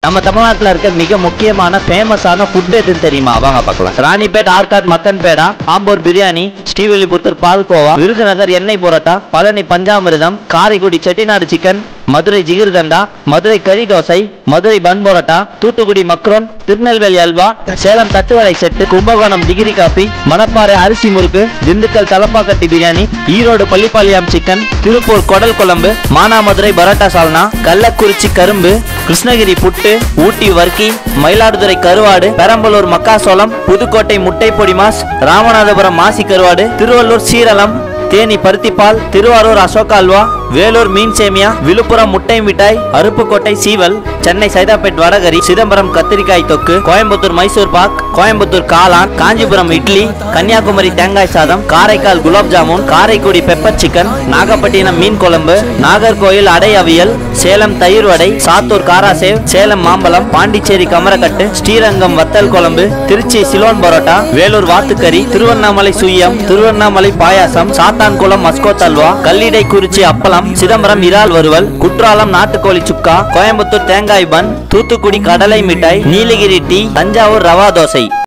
நம்ம தமிழ்நாட்டுல இருக்க மிக முக்கியமான ஃபேமஸான ஃபுட் எதுன்னு தெரியுமா வாங்க பார்க்கலாம் ராணிப்பேட் ஆர்காட் மட்டன் பேடா ஆம்பூர் பிரியாணி ஸ்ரீவில்லிபுத்தூர் பால்கோவா விருதுநகர் எண்ணெய் புரோட்டா பழனி பஞ்சாமிர்தம் காரைக்குடி செட்டிநாடு சிக்கன் மதுரை ஜிகிர்தண்டா மதுரை கறி dosa Madurai bun parotta Thoothukudi macaroon Tirunelveli halwa Salem thattuvadai set Kumbakonam degree coffee Manapparai அரிசி முறுக்கு திண்டுக்கல் தலப்பாக்கட்டி பிரியாணி ஈரோடு பள்ளிப்பாளையம் சிக்கன் திருப்பூர் குடல் குழம்பு மானாமதுரை பரோட்டா சால்னா கள்ளக்குறிச்சி கரும்பு கிருஷ்ணகிரி புட்டு ஊட்டி வர்க்கி மயிலாடுதுறை கருவாடு பெரம்பலூர் மக்காசோளம் புதுக்கோட்டை முட்டை பொடி மாஸ் ராமநாதபுரம் மாசி கருவாடு திருவள்ளூர் சீரளம் தேனி பருத்திப்பால் திருவாரூர் அசோகா அல்வா வேலூர் மீன் சேமியா விழுப்புரம் முட்டை மிட்டாய் அருப்புக்கோட்டை சீவல் சென்னை சைதாப்பேட் வடகரி சிதம்பரம் கத்திரிக்காய் தொக்கு கோயம்புத்தூர் மைசூர் பாக் கோயம்புத்தூர் காளான் காஞ்சிபுரம் இட்லி கன்னியாகுமரி தேங்காய் சாதம் காரைக்கால் குலாப் ஜாமுன் காரைக்குடி பெப்பர் சிக்கன் நாகப்பட்டினம் மீன் குழம்பு நாகர்கோயில் அடை அவியல் சேலம் தயிர் வடை சாத்தூர் காராசேவ் சேலம் மாம்பழம் பாண்டிச்சேரி கமரக்கட்டு ஸ்ரீரங்கம் வத்தல் குழம்பு திருச்சி சிலோன் பரோட்டா வேலூர் வாத்துக்கறி திருவண்ணாமலை சுய்யம் திருவண்ணாமலை பாயாசம் சாத்தான்குளம் மஸ்கோத் அல்வா கல்லிடை குறிச்சி அப்பளம் சிதம்பரம் இறால் வறுவல் குற்றாலம் நாட்டுக்கோழி சுக்கா கோயம்புத்தூர் தேங்காய் பன் தூத்துக்குடி கடலை மிட்டாய் நீலகிரி டீ தஞ்சாவூர் ரவா தோசை